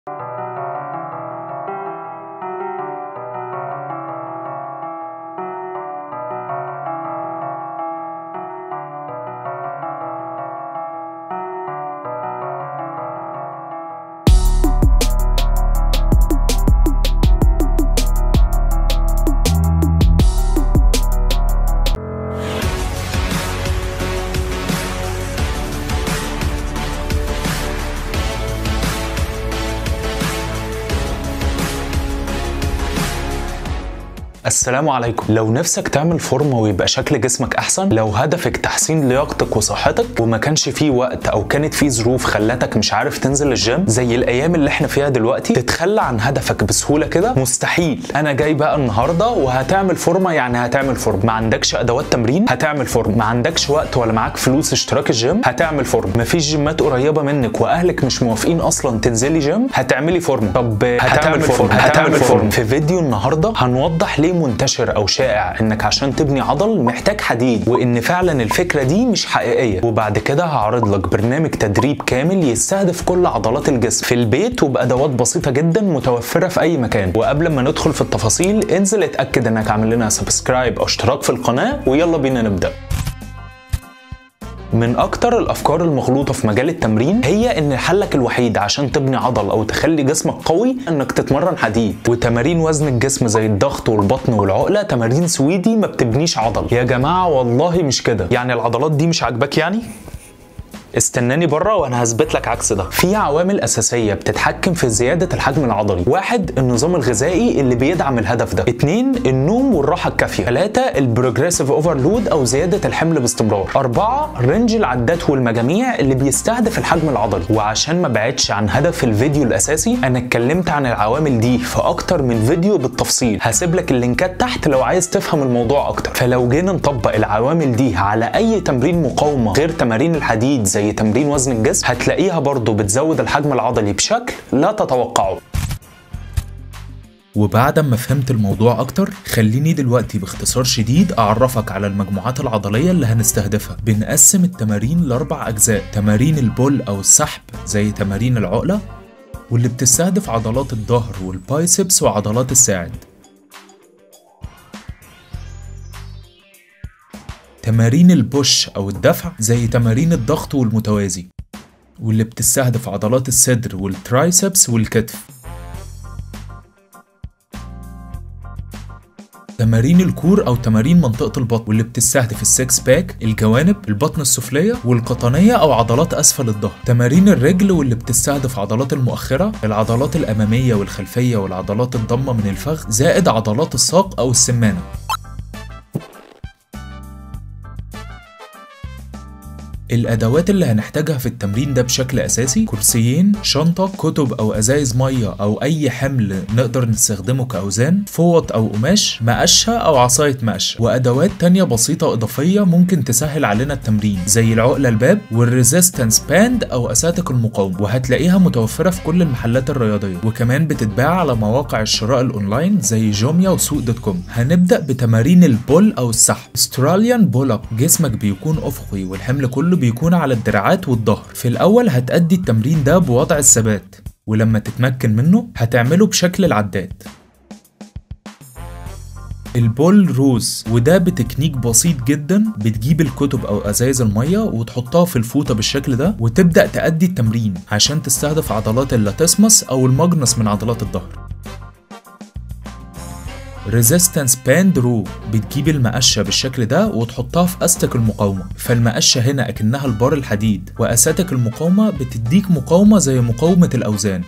السلام عليكم لو نفسك تعمل فورمه ويبقى شكل جسمك احسن لو هدفك تحسين لياقتك وصحتك وما كانش فيه وقت او كانت فيه ظروف خلتك مش عارف تنزل الجيم زي الايام اللي احنا فيها دلوقتي تتخلى عن هدفك بسهوله كده مستحيل انا جاي بقى النهارده وهتعمل فورمه يعني هتعمل فورمه ما عندكش ادوات تمرين هتعمل فورمه ما عندكش وقت ولا معاك فلوس اشتراك الجيم هتعمل فورمه مفيش جيمات قريبه منك واهلك مش موافقين اصلا تنزلي جيم هتعملي فورمه طب هتعمل فورمه هتعمل فورمه في فيديو النهارده هنوضح ليه منتشر او شائع انك عشان تبني عضل محتاج حديد وان فعلا الفكره دي مش حقيقيه وبعد كده هعرض لك برنامج تدريب كامل يستهدف كل عضلات الجسم في البيت وبادوات بسيطه جدا متوفره في اي مكان وقبل ما ندخل في التفاصيل انزل اتاكد انك عامل لنا سبسكرايب او اشتراك في القناه ويلا بينا نبدا من اكتر الافكار المغلوطه في مجال التمرين هي ان حلك الوحيد عشان تبني عضل او تخلي جسمك قوي انك تتمرن حديد وتمارين وزن الجسم زي الضغط والبطن والعقله تمارين سويدي ما بتبنيش عضل يا جماعه والله مش كده يعني العضلات دي مش عاجباك يعني استناني بره وانا هثبت لك عكس ده في عوامل اساسيه بتتحكم في زياده الحجم العضلي واحد النظام الغذائي اللي بيدعم الهدف ده اتنين النوم والراحه الكافيه ثلاثة البروجريسيف اوفرلود او زياده الحمل باستمرار أربعة رينج العدات والمجاميع اللي بيستهدف الحجم العضلي وعشان ما بعدش عن هدف الفيديو الاساسي انا اتكلمت عن العوامل دي في اكتر من فيديو بالتفصيل هسيب لك اللينكات تحت لو عايز تفهم الموضوع اكتر فلو جينا نطبق العوامل دي على اي تمرين مقاومه غير تمارين الحديد زي زي تمرين وزن الجسم هتلاقيها برضو بتزود الحجم العضلي بشكل لا تتوقعه وبعد ما فهمت الموضوع أكتر خليني دلوقتي باختصار شديد أعرفك على المجموعات العضلية اللي هنستهدفها بنقسم التمارين لأربع أجزاء تمارين البول أو السحب زي تمارين العقلة واللي بتستهدف عضلات الظهر والبايسبس وعضلات الساعد تمارين البوش أو الدفع زي تمارين الضغط والمتوازي واللي بتستهدف عضلات الصدر والترايسبس والكتف تمارين الكور أو تمارين منطقة البطن واللي بتستهدف السكس باك الجوانب البطن السفلية والقطنية أو عضلات أسفل الظهر تمارين الرجل واللي بتستهدف عضلات المؤخرة العضلات الأمامية والخلفية والعضلات الضمة من الفخذ زائد عضلات الساق أو السمانة الادوات اللي هنحتاجها في التمرين ده بشكل اساسي كرسيين شنطه كتب او ازايز ميه او اي حمل نقدر نستخدمه كاوزان فوط او قماش مقشه او عصايه مقشه وادوات تانية بسيطه اضافيه ممكن تسهل علينا التمرين زي العقله الباب والريزيستنس باند او اساتك المقاومه وهتلاقيها متوفره في كل المحلات الرياضيه وكمان بتتباع على مواقع الشراء الاونلاين زي جوميا وسوق دوت كوم هنبدا بتمارين البول او السحب استراليان بول اب جسمك بيكون افقي والحمل كله بيكون على الدراعات والظهر في الأول هتأدي التمرين ده بوضع الثبات ولما تتمكن منه هتعمله بشكل العداد البول روز وده بتكنيك بسيط جدا بتجيب الكتب او ازايز الميه وتحطها في الفوطه بالشكل ده وتبدا تأدي التمرين عشان تستهدف عضلات اللاتسمس او المجنس من عضلات الظهر ريزيستنس باند رو بتجيب المقشة بالشكل ده وتحطها في أستك المقاومة فالمقشة هنا أكنها البار الحديد وأساتك المقاومة بتديك مقاومة زي مقاومة الأوزان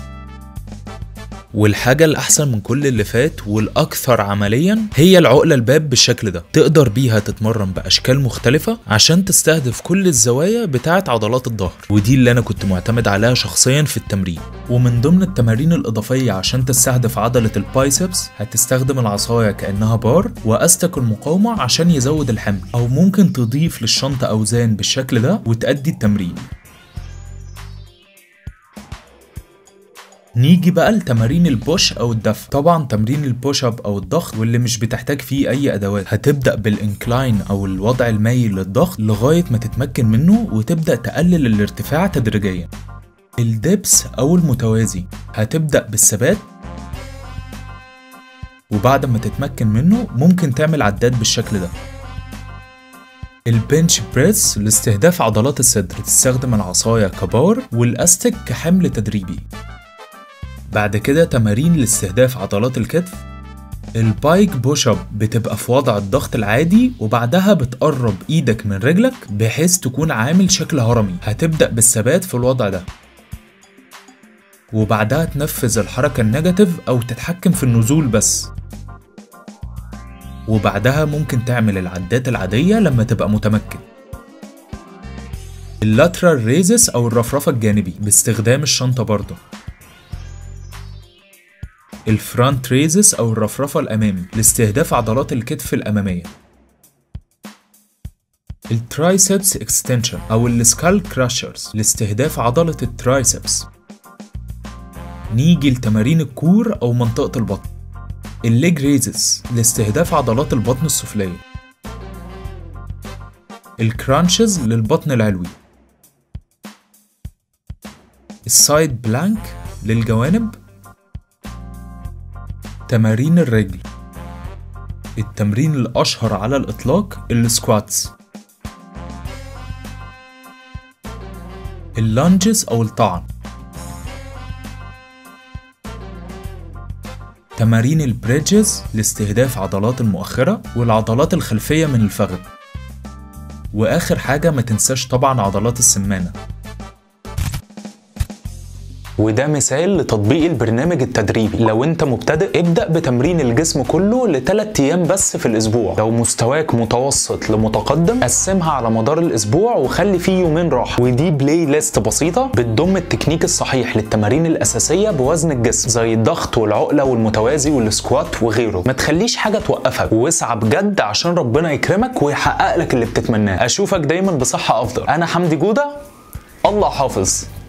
والحاجة الأحسن من كل اللي فات والأكثر عمليا هي العقلة الباب بالشكل ده تقدر بيها تتمرن بأشكال مختلفة عشان تستهدف كل الزوايا بتاعة عضلات الظهر ودي اللي أنا كنت معتمد عليها شخصيا في التمرين ومن ضمن التمارين الإضافية عشان تستهدف عضلة البايسبس هتستخدم العصاية كأنها بار وأستك المقاومة عشان يزود الحمل أو ممكن تضيف للشنطة أوزان بالشكل ده وتأدي التمرين نيجي بقى لتمارين البوش او الدفع طبعا تمرين البوش اب او الضغط واللي مش بتحتاج فيه اي ادوات هتبدا بالانكلاين او الوضع المايل للضغط لغايه ما تتمكن منه وتبدا تقلل الارتفاع تدريجيا الدبس أو المتوازي هتبدأ بالثبات وبعد ما تتمكن منه ممكن تعمل عداد بالشكل ده البنش بريس لاستهداف عضلات الصدر تستخدم العصاية كبار والأستك كحمل تدريبي بعد كده تمارين لاستهداف عضلات الكتف البايك بوش اب بتبقى في وضع الضغط العادي وبعدها بتقرب ايدك من رجلك بحيث تكون عامل شكل هرمي هتبدأ بالثبات في الوضع ده وبعدها تنفذ الحركة النيجاتيف أو تتحكم في النزول بس وبعدها ممكن تعمل العدات العادية لما تبقى متمكن اللاترال ريزس أو الرفرفة الجانبي باستخدام الشنطة برضه الفرونت ريزس أو الرفرفة الأمامي لاستهداف عضلات الكتف الأمامية الترايسبس اكستنشن أو السكال كراشرز لاستهداف عضلة الترايسبس نيجي لتمارين الكور أو منطقة البطن الليج ريزز لاستهداف عضلات البطن السفلية الكرانشز للبطن العلوي السايد بلانك للجوانب تمارين الرجل التمرين الأشهر على الإطلاق السكواتس اللانجز أو الطعن تمارين البريدجز لاستهداف عضلات المؤخرة والعضلات الخلفية من الفخذ وآخر حاجة ما تنساش طبعا عضلات السمانة وده مثال لتطبيق البرنامج التدريبي لو انت مبتدئ ابدأ بتمرين الجسم كله لثلاث ايام بس في الاسبوع لو مستواك متوسط لمتقدم قسمها على مدار الاسبوع وخلي فيه يومين راحة ودي بلاي ليست بسيطة بتضم التكنيك الصحيح للتمارين الاساسية بوزن الجسم زي الضغط والعقلة والمتوازي والسكوات وغيره ما تخليش حاجة توقفك واسعى بجد عشان ربنا يكرمك ويحقق لك اللي بتتمناه اشوفك دايما بصحة افضل انا حمدي جودة الله حافظ